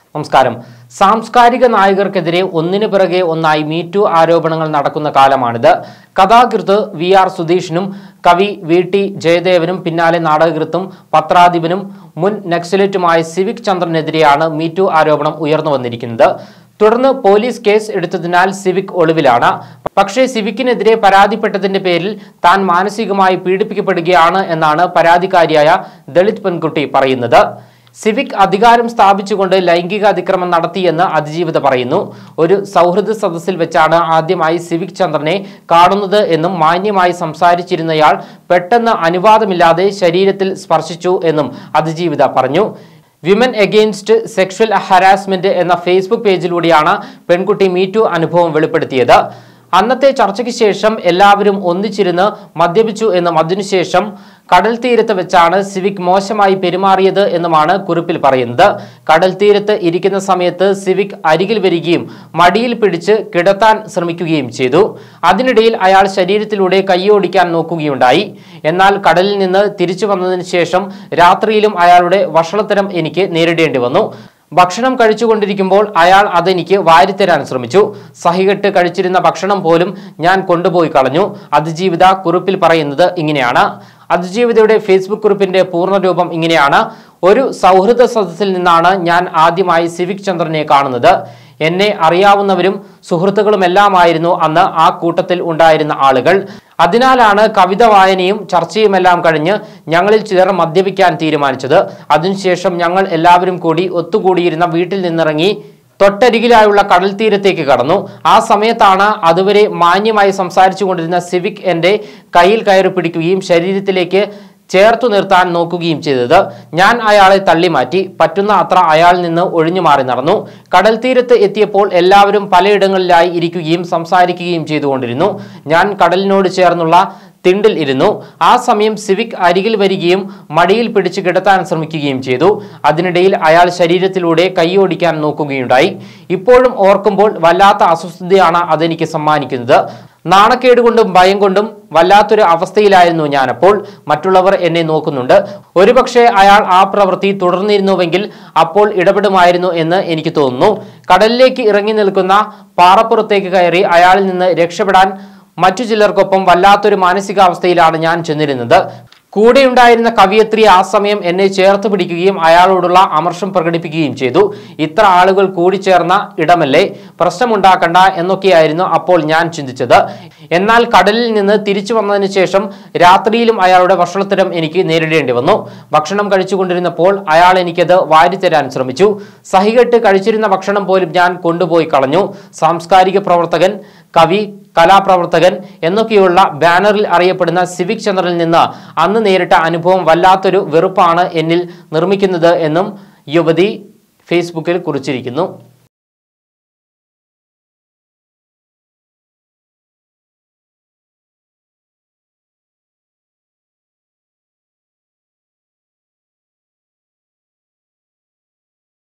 നമസ്കാരം സാംസ്കാരിക നായകർക്കെതിരെ ഒന്നിനു പിറകെ ഒന്നായി മീറ്റു ആരോപണങ്ങൾ നടക്കുന്ന കാലമാണിത് കഥാകൃത്ത് വി ആർ സുധീഷിനും കവി വി ടി ജയദേവനും പിന്നാലെ നാടകകൃത്തും പത്രാധിപനും മുൻ നക്സലേറ്റുമായ സിവിക് ചന്ദ്രനെതിരെയാണ് മീറ്റു ആരോപണം ഉയർന്നു വന്നിരിക്കുന്നത് തുടർന്ന് പോലീസ് കേസ് എടുത്തതിനാൽ സിവിക് ഒളിവിലാണ് പക്ഷേ സിവിക്കിനെതിരെ പരാതിപ്പെട്ടതിന്റെ പേരിൽ താൻ മാനസികമായി പീഡിപ്പിക്കപ്പെടുകയാണ് എന്നാണ് പരാതിക്കാരിയായ ദളിത് പെൺകുട്ടി പറയുന്നത് സിവിക് അധികാരം സ്ഥാപിച്ചുകൊണ്ട് ലൈംഗിക അതിക്രമം നടത്തിയെന്ന് അതിജീവിത പറയുന്നു ഒരു സൗഹൃദ സദസ്സിൽ വെച്ചാണ് ആദ്യമായി സിവിക് ചന്ദ്രനെ കാണുന്നത് എന്നും മാന്യമായി സംസാരിച്ചിരുന്നയാൾ പെട്ടെന്ന് അനുവാദമില്ലാതെ ശരീരത്തിൽ സ്പർശിച്ചു എന്നും അതിജീവിത പറഞ്ഞു വിമൻ എഗെയിൻസ്റ്റ് സെക്ഷൽ ഹരാസ്മെന്റ് എന്ന ഫേസ്ബുക്ക് പേജിലൂടെയാണ് പെൺകുട്ടി മീറ്റു അനുഭവം വെളിപ്പെടുത്തിയത് അന്നത്തെ ചർച്ചയ്ക്ക് ശേഷം എല്ലാവരും ഒന്നിച്ചിരുന്ന് മദ്യപിച്ചു എന്നും അതിനുശേഷം കടൽ തീരത്ത് വെച്ചാണ് സിവിക് മോശമായി പെരുമാറിയത് എന്നുമാണ് കുറിപ്പിൽ പറയുന്നത് കടൽ തീരത്ത് ഇരിക്കുന്ന സമയത്ത് സിവിക് അരികിൽ വരികയും മടിയിൽ പിടിച്ച് കിടത്താൻ ശ്രമിക്കുകയും ചെയ്തു അതിനിടയിൽ അയാൾ ശരീരത്തിലൂടെ കൈയോടിക്കാൻ നോക്കുകയുണ്ടായി എന്നാൽ കടലിൽ നിന്ന് തിരിച്ചു വന്നതിന് ശേഷം രാത്രിയിലും അയാളുടെ വഷളത്തരം എനിക്ക് നേരിടേണ്ടി വന്നു ഭക്ഷണം കഴിച്ചുകൊണ്ടിരിക്കുമ്പോൾ അയാൾ അതെനിക്ക് വാരിത്തരാൻ ശ്രമിച്ചു സഹികെട്ട് കഴിച്ചിരുന്ന ഭക്ഷണം പോലും ഞാൻ കൊണ്ടുപോയി കളഞ്ഞു അതിജീവിത കുറിപ്പിൽ പറയുന്നത് ഇങ്ങനെയാണ് അതിജീവിതയുടെ ഫേസ്ബുക്ക് കുറിപ്പിന്റെ പൂർണ്ണരൂപം ഇങ്ങനെയാണ് ഒരു സൗഹൃദ സദസ്സിൽ നിന്നാണ് ഞാൻ ആദ്യമായി സിവിക് ചന്ദ്രനെ കാണുന്നത് എന്നെ അറിയാവുന്നവരും സുഹൃത്തുക്കളുമെല്ലാമായിരുന്നു അന്ന് ആ കൂട്ടത്തിൽ ഉണ്ടായിരുന്ന ആളുകൾ അതിനാലാണ് കവിത വായനയും ചർച്ചയുമെല്ലാം കഴിഞ്ഞ് ഞങ്ങളിൽ ചിലർ മദ്യപിക്കാൻ തീരുമാനിച്ചത് അതിനുശേഷം ഞങ്ങൾ എല്ലാവരും കൂടി ഒത്തുകൂടിയിരുന്ന വീട്ടിൽ നിന്നിറങ്ങി തൊട്ടരികിലായുള്ള കടൽ തീരത്തേക്ക് കടന്നു ആ സമയത്താണ് അതുവരെ മാന്യമായി സംസാരിച്ചു കൊണ്ടിരുന്ന സിവിക് എൻ്റെ കയ്യിൽ കയറി പിടിക്കുകയും ശരീരത്തിലേക്ക് ചേർത്തു നിർത്താൻ നോക്കുകയും ചെയ്തത് ഞാൻ അയാളെ തള്ളിമാറ്റി പറ്റുന്ന അത്ര അയാളിൽ നിന്ന് ഒഴിഞ്ഞു മാറി നടന്നു കടൽ തീരത്ത് എത്തിയപ്പോൾ എല്ലാവരും പലയിടങ്ങളിലായി ഇരിക്കുകയും സംസാരിക്കുകയും ചെയ്തുകൊണ്ടിരുന്നു ഞാൻ കടലിനോട് ചേർന്നുള്ള തിണ്ടിൽ ഇരുന്നു ആ സമയം സിവിക് അരികിൽ വരികയും മടിയിൽ പിടിച്ച് കിടത്താൻ ശ്രമിക്കുകയും ചെയ്തു അതിനിടയിൽ അയാൾ ശരീരത്തിലൂടെ കൈയോടിക്കാൻ നോക്കുകയുണ്ടായി ഇപ്പോഴും ഓർക്കുമ്പോൾ വല്ലാത്ത അസ്വസ്ഥതയാണ് അതെനിക്ക് സമ്മാനിക്കുന്നത് നാണക്കേട് കൊണ്ടും ഭയം കൊണ്ടും വല്ലാത്തൊരു അവസ്ഥയിലായിരുന്നു ഞാനപ്പോൾ മറ്റുള്ളവർ എന്നെ നോക്കുന്നുണ്ട് ഒരുപക്ഷെ അയാൾ ആ പ്രവൃത്തി തുടർന്നിരുന്നുവെങ്കിൽ അപ്പോൾ ഇടപെടുമായിരുന്നു എന്ന് എനിക്ക് തോന്നുന്നു കടലിലേക്ക് ഇറങ്ങി നിൽക്കുന്ന പാറപ്പുറത്തേക്ക് കയറി അയാളിൽ നിന്ന് രക്ഷപ്പെടാൻ മറ്റു ചിലർക്കൊപ്പം വല്ലാത്തൊരു മാനസികാവസ്ഥയിലാണ് ഞാൻ ചെന്നിരുന്നത് കൂടെയുണ്ടായിരുന്ന കവിയത്രി ആ സമയം എന്നെ ചേർത്ത് പിടിക്കുകയും അയാളോടുള്ള അമർഷം പ്രകടിപ്പിക്കുകയും ചെയ്തു ഇത്ര ആളുകൾ കൂടിച്ചേർന്ന ഇടമല്ലേ പ്രശ്നമുണ്ടാക്കണ്ട എന്നൊക്കെയായിരുന്നു അപ്പോൾ ഞാൻ ചിന്തിച്ചത് എന്നാൽ കടലിൽ നിന്ന് തിരിച്ചു വന്നതിന് ശേഷം രാത്രിയിലും അയാളുടെ വഷളത്തരം എനിക്ക് നേരിടേണ്ടി വന്നു ഭക്ഷണം കഴിച്ചുകൊണ്ടിരുന്നപ്പോൾ അയാൾ എനിക്കത് വാരിത്തരാൻ ശ്രമിച്ചു സഹികെട്ട് കഴിച്ചിരുന്ന ഭക്ഷണം പോലും ഞാൻ കൊണ്ടുപോയി കളഞ്ഞു സാംസ്കാരിക പ്രവർത്തകൻ കവി കലാപ്രവർത്തകൻ എന്നൊക്കെയുള്ള ബാനറിൽ അറിയപ്പെടുന്ന സിവിക് ചന്ദ്രനിൽ നിന്ന് അന്ന് നേരിട്ട അനുഭവം വല്ലാത്തൊരു വെറുപ്പാണ് എന്നിൽ നിർമ്മിക്കുന്നത് എന്നും യുവതി ഫേസ്ബുക്കിൽ കുറിച്ചിരിക്കുന്നു